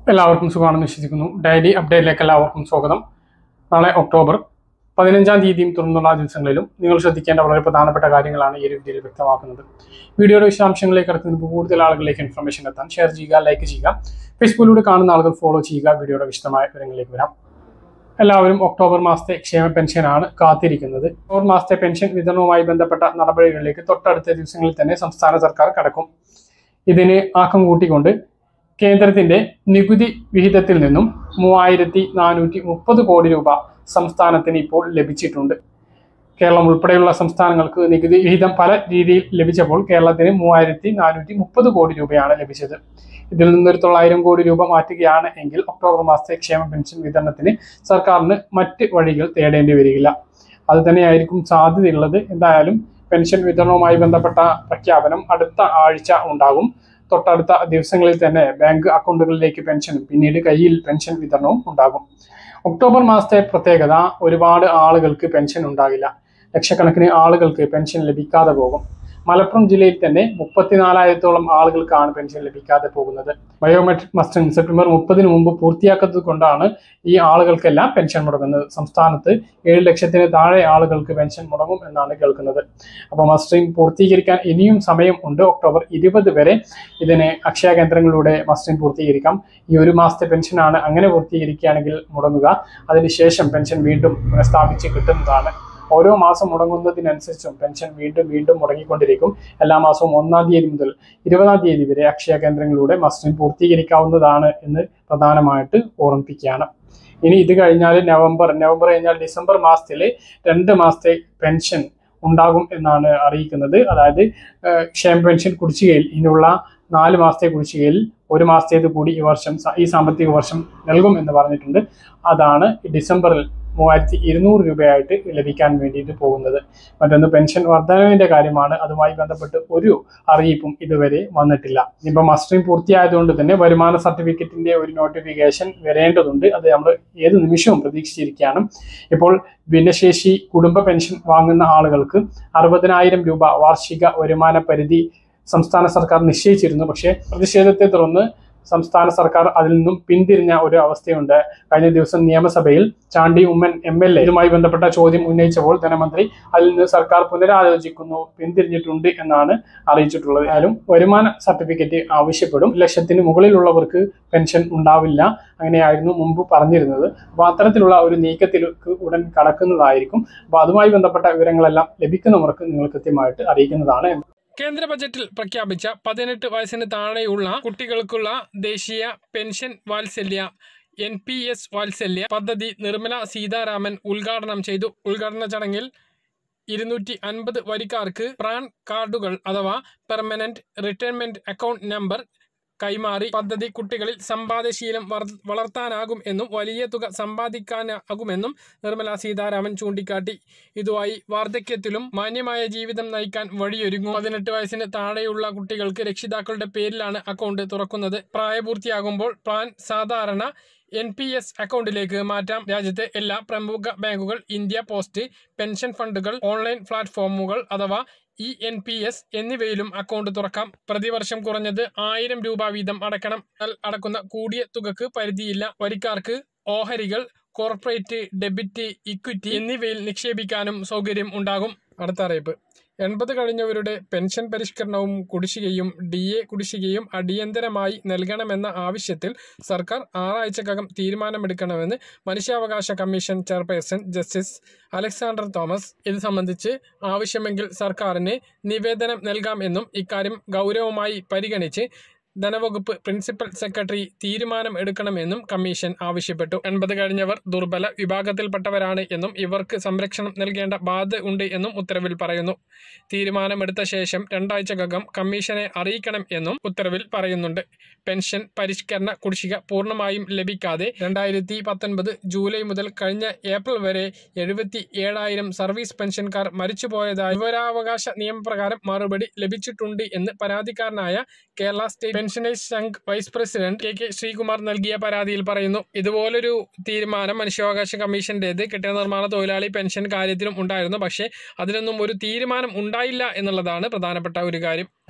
എല്ലാവർക്കും സുഖമാണെന്ന് വിശ്വസിക്കുന്നു ഡെയിലി അപ്ഡേറ്റിലേക്ക് എല്ലാവർക്കും സ്വാഗതം നാളെ ഒക്ടോബർ പതിനഞ്ചാം തീയതിയും തുടർന്നുള്ള ദിവസങ്ങളിലും നിങ്ങൾ ശ്രദ്ധിക്കേണ്ട വളരെ പ്രധാനപ്പെട്ട കാര്യങ്ങളാണ് ഈ ഒരു വീഡിയോയിൽ വ്യക്തമാക്കുന്നത് വീഡിയോയുടെ വിശദാംശങ്ങളിലേക്ക് കടക്കുന്നതിന് മുമ്പ് കൂടുതൽ ആളുകളിലേക്ക് ഇൻഫർമേഷൻ എത്താൻ ഷെയർ ചെയ്യുക ലൈക്ക് ചെയ്യുക ഫേസ്ബുക്കിലൂടെ കാണുന്ന ആളുകൾ ഫോളോ ചെയ്യുക വീഡിയോയുടെ വിശദമായ വിവരങ്ങളിലേക്ക് വരാം എല്ലാവരും ഒക്ടോബർ മാസത്തെ ക്ഷേമ പെൻഷനാണ് കാത്തിരിക്കുന്നത് ഒക്ടോബർ മാസത്തെ പെൻഷൻ വിതരണവുമായി ബന്ധപ്പെട്ട നടപടികളിലേക്ക് തൊട്ടടുത്ത ദിവസങ്ങളിൽ തന്നെ സംസ്ഥാന സർക്കാർ കടക്കും ഇതിന് ആക്കം കൂട്ടിക്കൊണ്ട് കേന്ദ്രത്തിന്റെ നികുതി വിഹിതത്തിൽ നിന്നും മൂവായിരത്തി നാനൂറ്റി മുപ്പത് കോടി രൂപ സംസ്ഥാനത്തിന് ഇപ്പോൾ ലഭിച്ചിട്ടുണ്ട് കേരളം ഉൾപ്പെടെയുള്ള സംസ്ഥാനങ്ങൾക്ക് നികുതി വിഹിതം പല രീതിയിൽ ലഭിച്ചപ്പോൾ കേരളത്തിന് മൂവായിരത്തി നാനൂറ്റി മുപ്പത് കോടി രൂപയാണ് ലഭിച്ചത് ഇതിൽ നിന്നൊരു തൊള്ളായിരം കോടി രൂപ മാറ്റുകയാണ് എങ്കിൽ ഒക്ടോബർ മാസത്തെ ക്ഷേമ പെൻഷൻ വിതരണത്തിന് സർക്കാരിന് മറ്റ് വഴികൾ തേടേണ്ടി വരികയില്ല അത് തന്നെയായിരിക്കും സാധ്യതയുള്ളത് എന്തായാലും പെൻഷൻ വിതരണവുമായി ബന്ധപ്പെട്ട പ്രഖ്യാപനം അടുത്ത ആഴ്ച ഉണ്ടാകും തൊട്ടടുത്ത ദിവസങ്ങളിൽ തന്നെ ബാങ്ക് അക്കൗണ്ടുകളിലേക്ക് പെൻഷനും പിന്നീട് കയ്യിൽ പെൻഷൻ വിതരണവും ഉണ്ടാകും ഒക്ടോബർ മാസത്തെ പ്രത്യേകത ഒരുപാട് ആളുകൾക്ക് പെൻഷൻ ഉണ്ടാകില്ല ലക്ഷക്കണക്കിന് ആളുകൾക്ക് പെൻഷൻ ലഭിക്കാതെ പോകും മലപ്പുറം ജില്ലയിൽ തന്നെ മുപ്പത്തിനാലായിരത്തോളം ആളുകൾക്കാണ് പെൻഷൻ ലഭിക്കാതെ പോകുന്നത് ബയോമെട്രിക് മസ്റ്ററിംഗ് സെപ്റ്റംബർ മുപ്പതിന് മുമ്പ് പൂർത്തിയാക്കുന്നത് കൊണ്ടാണ് ഈ ആളുകൾക്കെല്ലാം പെൻഷൻ മുടങ്ങുന്നത് സംസ്ഥാനത്ത് ഏഴ് ലക്ഷത്തിന് താഴെ ആളുകൾക്ക് പെൻഷൻ മുടങ്ങും എന്നാണ് കേൾക്കുന്നത് അപ്പോൾ മസ്റ്ററിംഗ് പൂർത്തീകരിക്കാൻ ഇനിയും സമയം ഉണ്ട് ഒക്ടോബർ ഇരുപത് വരെ ഇതിന് അക്ഷയ കേന്ദ്രങ്ങളിലൂടെ മസ്റ്ററിംഗ് പൂർത്തീകരിക്കാം ഈ ഒരു മാസത്തെ പെൻഷനാണ് അങ്ങനെ പൂർത്തീകരിക്കുകയാണെങ്കിൽ മുടങ്ങുക അതിനുശേഷം പെൻഷൻ വീണ്ടും പുനഃസ്ഥാപിച്ച് കിട്ടുന്നതാണ് ഓരോ മാസം മുടങ്ങുന്നതിനനുസരിച്ചും പെൻഷൻ വീണ്ടും വീണ്ടും മുടങ്ങിക്കൊണ്ടിരിക്കും എല്ലാ മാസവും ഒന്നാം തീയതി മുതൽ ഇരുപതാം തീയതി വരെ അക്ഷയ കേന്ദ്രങ്ങളിലൂടെ മസ്റ്ററിംഗ് പൂർത്തീകരിക്കാവുന്നതാണ് എന്ന് പ്രധാനമായിട്ട് ഓർമ്മിപ്പിക്കുകയാണ് ഇനി ഇത് കഴിഞ്ഞാൽ നവംബർ നവംബർ കഴിഞ്ഞാൽ ഡിസംബർ മാസത്തിൽ രണ്ട് മാസത്തെ പെൻഷൻ ഉണ്ടാകും എന്നാണ് അറിയിക്കുന്നത് അതായത് ഏഹ്, ക്ഷേമ പെൻഷൻ കുടിശ്ശികയിൽ ഇനിയുള്ള നാല് മാസത്തെ കുടിശ്ശികയിൽ ഒരു മാസത്തേത് കൂടി ഈ വർഷം സ- ഈ സാമ്പത്തിക വർഷം നൽകും എന്ന് പറഞ്ഞിട്ടുണ്ട് അതാണ് ഡിസംബറിൽ മൂവായിരത്തി ഇരുന്നൂറ് രൂപയായിട്ട് ലഭിക്കാൻ വേണ്ടിയിട്ട് പോകുന്നത് മറ്റൊന്ന് പെൻഷൻ വർധനവിന്റെ കാര്യമാണ് അതുമായി ബന്ധപ്പെട്ട് ഒരു അറിയിപ്പും ഇതുവരെ വന്നിട്ടില്ല ഇപ്പൊ മസ്റ്ററിംഗ് പൂർത്തിയായതുകൊണ്ട് തന്നെ വരുമാന സർട്ടിഫിക്കറ്റിന്റെ ഒരു നോട്ടിഫിക്കേഷൻ വരേണ്ടതുണ്ട് അത് നമ്മൾ ഏത് നിമിഷവും പ്രതീക്ഷിച്ചിരിക്കുകയാണ് ഇപ്പോൾ ഭിന്നശേഷി കുടുംബ പെൻഷൻ വാങ്ങുന്ന ആളുകൾക്ക് അറുപതിനായിരം രൂപ വാർഷിക വരുമാന പരിധി സംസ്ഥാന സർക്കാർ നിശ്ചയിച്ചിരുന്നു പക്ഷേ പ്രതിഷേധത്തെ തുടർന്ന് സംസ്ഥാന സർക്കാർ അതിൽ നിന്നും പിന്തിരിഞ്ഞ ഒരു അവസ്ഥയുണ്ട് കഴിഞ്ഞ ദിവസം നിയമസഭയിൽ Chandy Oommen M L A ഇതുമായി ബന്ധപ്പെട്ട ചോദ്യം ഉന്നയിച്ചപ്പോൾ ധനമന്ത്രി അതിൽ നിന്ന് സർക്കാർ പുനരാലോചിക്കുന്നു പിന്തിരിഞ്ഞിട്ടുണ്ട് എന്നാണ് അറിയിച്ചിട്ടുള്ളത് ആയാലും വരുമാന സർട്ടിഫിക്കറ്റ് ആവശ്യപ്പെടും ഒരു ലക്ഷത്തിന് മുകളിലുള്ളവർക്ക് പെൻഷൻ ഉണ്ടാവില്ല അങ്ങനെയായിരുന്നു മുമ്പ് പറഞ്ഞിരുന്നത് അപ്പോൾ അത്തരത്തിലുള്ള ഒരു നീക്കത്തിലേക്ക് ഉടൻ കടക്കുന്നതായിരിക്കും അപ്പോൾ അതുമായി ബന്ധപ്പെട്ട വിവരങ്ങളെല്ലാം ലഭിക്കുന്നവർക്ക് നിങ്ങൾ കൃത്യമായിട്ട് അറിയിക്കുന്നതാണ് കേന്ദ്ര ബജറ്റിൽ പ്രഖ്യാപിച്ച പതിനെട്ട് വയസ്സിന് താഴെയുള്ള കുട്ടികൾക്കുള്ള ദേശീയ പെൻഷൻ വാത്സല്യ എൻ പി എസ് വാത്സല്യ പദ്ധതി നിർമ്മല സീതാരാമൻ ഉദ്ഘാടനം ചെയ്തു ഉദ്ഘാടന ചടങ്ങിൽ ഇരുന്നൂറ്റി അൻപത് വരിക്കാർക്ക് പ്രാൻ കാർഡുകൾ അഥവാ പെർമനന്റ് റിട്ടയർമെന്റ് അക്കൗണ്ട് നമ്പർ കൈമാറി പദ്ധതി കുട്ടികളിൽ സമ്പാദ്യശീലം വർ- വളർത്താനാകും എന്നും വലിയ തുക സമ്പാദിക്കാനാകുമെന്നും നിർമ്മല സീതാരാമൻ ചൂണ്ടിക്കാട്ടി ഇതുമായി വാർദ്ധക്യത്തിലും മാന്യമായ ജീവിതം നയിക്കാൻ വഴിയൊരുങ്ങും പതിനെട്ട് വയസ്സിന് താഴെയുള്ള കുട്ടികൾക്ക് രക്ഷിതാക്കളുടെ പേരിലാണ് അക്കൗണ്ട് തുറക്കുന്നത് പ്രായപൂർത്തിയാകുമ്പോൾ പ്ലാൻ സാധാരണ എൻ പി എസ് അക്കൗണ്ടിലേക്ക് മാറ്റാം രാജ്യത്തെ എല്ലാ പ്രമുഖ ബാങ്കുകൾ ഇന്ത്യ പോസ്റ്റ് പെൻഷൻ ഫണ്ടുകൾ ഓൺലൈൻ പ്ലാറ്റ്ഫോമുകൾ അഥവാ ഇ എൻ പി എസ് എന്നിവയിലും അക്കൗണ്ട് തുറക്കാം പ്രതിവർഷം കുറഞ്ഞത് ആയിരം രൂപ വീതം അടക്കണം എന്നാൽ അടക്കുന്ന കൂടിയ തുകക്ക് പരിധിയില്ല വരിക്കാർക്ക് ഓഹരികൾ കോർപ്പറേറ്റ് ഡെബിറ്റ് ഇക്വിറ്റി എന്നിവയിൽ നിക്ഷേപിക്കാനും സൗകര്യം ഉണ്ടാകും അടുത്ത അറിയിപ്പ് എൺപത് കഴിഞ്ഞവരുടെ പെൻഷൻ പരിഷ്കരണവും കുടിശ്ശികയും ഡി എ കുടിശ്ശികയും അടിയന്തരമായി നൽകണമെന്ന ആവശ്യത്തിൽ സർക്കാർ ആറാഴ്ചക്കകം തീരുമാനമെടുക്കണമെന്ന് മനുഷ്യാവകാശ commission chairperson justice Alexander Thomas ഇത് സംബന്ധിച്ച് ആവശ്യമെങ്കിൽ സർക്കാരിന് നിവേദനം നൽകാം എന്നും ഇക്കാര്യം ഗൗരവമായി പരിഗണിച്ച് ധനവകുപ്പ് പ്രിൻസിപ്പൽ സെക്രട്ടറി തീരുമാനം എടുക്കണമെന്നും കമ്മീഷൻ ആവശ്യപ്പെട്ടു എൺപത് കഴിഞ്ഞവർ ദുർബല വിഭാഗത്തിൽപ്പെട്ടവരാണ് എന്നും ഇവർക്ക് സംരക്ഷണം നൽകേണ്ട ബാധ്യത ഉണ്ട് എന്നും ഉത്തരവിൽ പറയുന്നു തീരുമാനമെടുത്ത ശേഷം രണ്ടാഴ്ചക്കകം കമ്മീഷനെ അറിയിക്കണം എന്നും ഉത്തരവിൽ പറയുന്നുണ്ട് പെൻഷൻ പരിഷ്കരണ കുടിശ്ശിക പൂർണ്ണമായും ലഭിക്കാതെ രണ്ടായിരത്തി പത്തൊൻപത് ജൂലൈ മുതൽ കഴിഞ്ഞ ഏപ്രിൽ വരെ എഴുപത്തി ഏഴായിരം സർവീസ് പെൻഷൻകാർ മരിച്ചുപോയതായി വിവരാവകാശ നിയമപ്രകാരം മറുപടി ലഭിച്ചിട്ടുണ്ട് എന്ന് പരാതിക്കാരനായ Kerala state pensioners Sangh vice president K K Sreekumar നൽകിയ പരാതിയിൽ പറയുന്നു ഇതുപോലൊരു തീരുമാനം മനുഷ്യാവകാശ കമ്മീഷന്റേത് കെട്ടിട നിർമ്മാണ തൊഴിലാളി പെൻഷൻ കാര്യത്തിലും ഉണ്ടായിരുന്നു പക്ഷേ അതിനൊന്നും ഒരു തീരുമാനം ഉണ്ടായില്ല എന്നുള്ളതാണ് പ്രധാനപ്പെട്ട ഒരു കാര്യം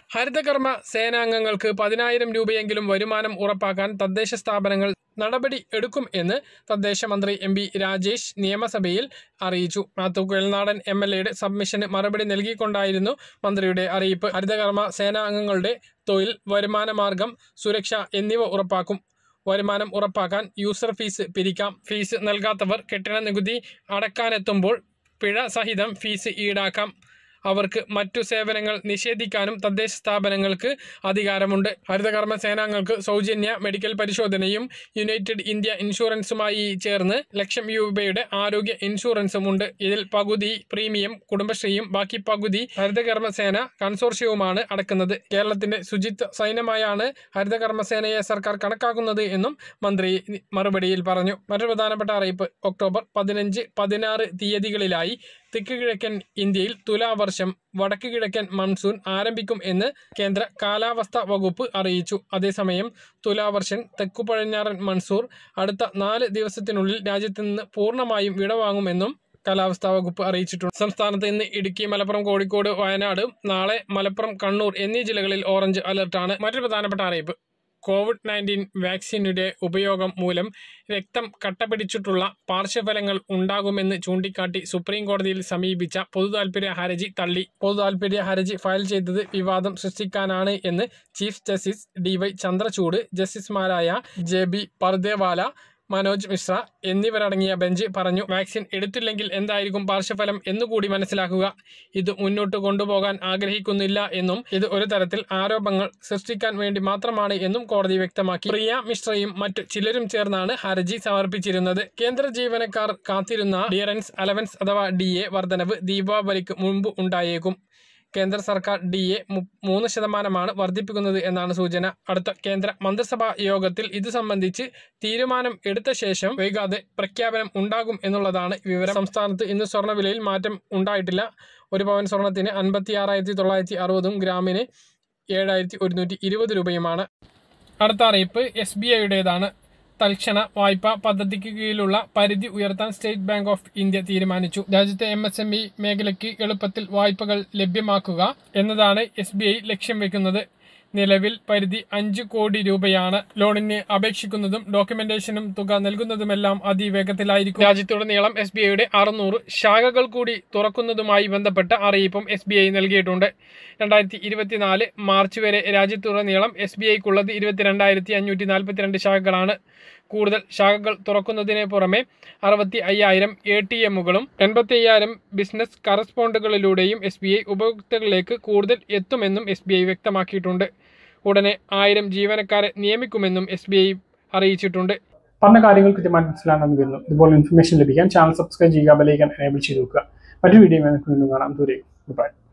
ഹരിതകർമ്മ സേനാംഗങ്ങൾക്ക് പതിനായിരം രൂപയെങ്കിലും വരുമാനം ഉറപ്പാക്കാൻ തദ്ദേശ സ്ഥാപനങ്ങൾ നടപടി എടുക്കും എന്ന് തദ്ദേശ മന്ത്രി എം പി രാജേഷ് നിയമസഭയിൽ അറിയിച്ചു മാത്യു കുഴൽനാടൻ എം എൽ എയുടെ സബ്മിഷന് മറുപടി നൽകിക്കൊണ്ടായിരുന്നു മന്ത്രിയുടെ അറിയിപ്പ് ഹരിതകർമ്മ സേനാംഗങ്ങളുടെ തൊഴിൽ വരുമാന മാർഗം സുരക്ഷ എന്നിവ ഉറപ്പാക്കും വരുമാനം ഉറപ്പാക്കാൻ യൂസർ ഫീസ് പിരിക്കാം ഫീസ് നൽകാത്തവർ കെട്ടിട നികുതി അടക്കാനെത്തുമ്പോൾ പിഴ സഹിതം ഫീസ് ഈടാക്കാം അവർക്ക് മറ്റു സേവനങ്ങൾ നിഷേധിക്കാനും തദ്ദേശ സ്ഥാപനങ്ങൾക്ക് അധികാരമുണ്ട് ഹരിതകർമ്മ സേനാംഗങ്ങൾക്ക് സൗജന്യ മെഡിക്കൽ പരിശോധനയും യുണൈറ്റഡ് ഇന്ത്യ ഇൻഷുറൻസുമായി ചേർന്ന് ലക്ഷം രൂപയുടെ ആരോഗ്യ ഇൻഷുറൻസും ഉണ്ട് ഇതിൽ പകുതി പ്രീമിയം കുടുംബശ്രീയും ബാക്കി പകുതി ഹരിതകർമ്മ സേന കൺസോർഷ്യവുമാണ് അടക്കുന്നത് കേരളത്തിന്റെ ശുചിത്വ സൈന്യമായാണ് ഹരിതകർമ്മ സേനയെ സർക്കാർ കണക്കാക്കുന്നത് എന്നും മന്ത്രി മറുപടിയിൽ പറഞ്ഞു മറ്റൊരു പ്രധാനപ്പെട്ട അറിയിപ്പ് ഒക്ടോബർ പതിനഞ്ച് പതിനാറ് തീയതികളിലായി തെക്ക് കിഴക്കൻ ഇന്ത്യയിൽ തുലാവർഷം വടക്ക് കിഴക്കൻ മൺസൂൺ ആരംഭിക്കും എന്ന് കേന്ദ്ര കാലാവസ്ഥാ വകുപ്പ് അറിയിച്ചു അതേസമയം തുലാവർഷൻ തെക്കു പടിഞ്ഞാറൻ മൺസൂർ അടുത്ത നാല് ദിവസത്തിനുള്ളിൽ രാജ്യത്ത് നിന്ന് പൂർണ്ണമായും വിടവാങ്ങുമെന്നും കാലാവസ്ഥാ വകുപ്പ് അറിയിച്ചിട്ടുണ്ട് സംസ്ഥാനത്ത് ഇന്ന് ഇടുക്കി മലപ്പുറം കോഴിക്കോട് വയനാട് നാളെ മലപ്പുറം കണ്ണൂർ എന്നീ ജില്ലകളിൽ ഓറഞ്ച് അലർട്ടാണ് മറ്റൊരു പ്രധാനപ്പെട്ട അറിയിപ്പ് കോവിഡ് നയൻറ്റീൻ വാക്സിനുടെ ഉപയോഗം മൂലം രക്തം കട്ടപിടിച്ചിട്ടുള്ള പാർശ്വഫലങ്ങൾ ഉണ്ടാകുമെന്ന് ചൂണ്ടിക്കാട്ടി സുപ്രീം കോടതിയിൽ സമീപിച്ച പൊതുതാൽപര്യ ഹർജി തള്ളി പൊതുതാൽപര്യ ഹർജി ഫയൽ ചെയ്തത് വിവാദം സൃഷ്ടിക്കാനാണ് എന്ന് chief justice D Y Chandrachud ജസ്റ്റിസുമാരായ ജെ ബി പർദേവാല മനോജ് മിശ്ര എന്നിവരടങ്ങിയ ബെഞ്ച് പറഞ്ഞു വാക്സിൻ എടുത്തില്ലെങ്കിൽ എന്തായിരിക്കും പാർശ്വഫലം എന്നുകൂടി മനസ്സിലാക്കുക ഇത് മുന്നോട്ട് കൊണ്ടുപോകാൻ ആഗ്രഹിക്കുന്നില്ല എന്നും ഇത് ഒരു തരത്തിൽ ആരോപണങ്ങൾ സൃഷ്ടിക്കാൻ വേണ്ടി മാത്രമാണ് എന്നും കോടതി വ്യക്തമാക്കി പ്രിയ മിശ്രയും മറ്റു ചിലരും ചേർന്നാണ് ഹർജി സമർപ്പിച്ചിരുന്നത് കേന്ദ്ര ജീവനക്കാർ കാത്തിരുന്ന ഡിയറൻസ് അലവൻസ് അഥവാ ഡി എ വർധനവ് ദീപാവലിക്ക് മുൻപ് ഉണ്ടായേക്കും കേന്ദ്ര സർക്കാർ ഡി എ മൂന്ന് ശതമാനമാണ് വർദ്ധിപ്പിക്കുന്നത് എന്നാണ് സൂചന അടുത്ത കേന്ദ്ര മന്ത്രിസഭാ യോഗത്തിൽ ഇത് സംബന്ധിച്ച് തീരുമാനം എടുത്ത ശേഷം വൈകാതെ പ്രഖ്യാപനം ഉണ്ടാകും എന്നുള്ളതാണ് വിവരം സംസ്ഥാനത്ത് ഇന്ന് സ്വർണ്ണവിലയിൽ മാറ്റം ഉണ്ടായിട്ടില്ല ഒരു പവൻ സ്വർണത്തിന് അൻപത്തി ആറായിരത്തി തൊള്ളായിരത്തി അറുപതും ഗ്രാമിന് ഏഴായിരത്തി ഒരുന്നൂറ്റി ഇരുപത് രൂപയുമാണ് അടുത്ത അറിയിപ്പ് എസ് ബി ഐയുടേതാണ് തൽക്ഷണ വായ്പാ പദ്ധതിക്ക് കീഴിലുള്ള പരിധി ഉയർത്താൻ സ്റ്റേറ്റ് ബാങ്ക് ഓഫ് ഇന്ത്യ തീരുമാനിച്ചു രാജ്യത്തെ എം എസ് എം ഇ മേഖലയ്ക്ക് എളുപ്പത്തിൽ വായ്പകൾ ലഭ്യമാക്കുക എന്നതാണ് എസ് ബി ഐ ലക്ഷ്യം വെക്കുന്നത് നിലവിൽ പരിധി അഞ്ച് കോടി രൂപയാണ് ലോണിന് അപേക്ഷിക്കുന്നതും ഡോക്യുമെന്റേഷനും തുക നൽകുന്നതുമെല്ലാം അതിവേഗത്തിലായിരിക്കും രാജ്യത്തുടനീളം എസ് ബി ഐയുടെ അറുന്നൂറ് ശാഖകൾ കൂടി തുറക്കുന്നതുമായി ബന്ധപ്പെട്ട അറിയിപ്പും എസ് ബി ഐ നൽകിയിട്ടുണ്ട് രണ്ടായിരത്തി ഇരുപത്തിനാല് മാർച്ച് വരെ രാജ്യത്തുടനീളം എസ് ബി ഐക്കുള്ളത് ഇരുപത്തിരണ്ടായിരത്തി അഞ്ഞൂറ്റി നാൽപ്പത്തിരണ്ട് ശാഖകളാണ് കൂടുതൽ ശാഖകൾ തുറക്കുന്നതിന് പുറമെ അറുപത്തി അയ്യായിരം എ ടി എമ്മുകളും എൺപത്തി അയ്യായിരം ബിസിനസ് കറസ്പോണ്ടുകളിലൂടെയും എസ് ബി ഐ ഉപഭോക്താക്കളിലേക്ക് കൂടുതൽ എത്തുമെന്നും എസ് ബി ഐ വ്യക്തമാക്കിയിട്ടുണ്ട് ഉടനെ ആയിരം ജീവനക്കാരെ നിയമിക്കുമെന്നും എസ് ബി ഐ അറിയിച്ചിട്ടുണ്ട് പറഞ്ഞ കാര്യങ്ങൾ കൃത്യമായി മനസ്സിലാണെന്ന് വരുന്നു ഇതുപോലെ ഇൻഫർമേഷൻ ലഭിക്കാൻ ചാനൽ സബ്സ്ക്രൈബ് ചെയ്യുക ബെലൈക്കൻ എനേബിൾ ചെയ്ത് വെക്കുക മറ്റൊരു വീഡിയോ വീണ്ടും കാണാം ദൂരെ ബൈ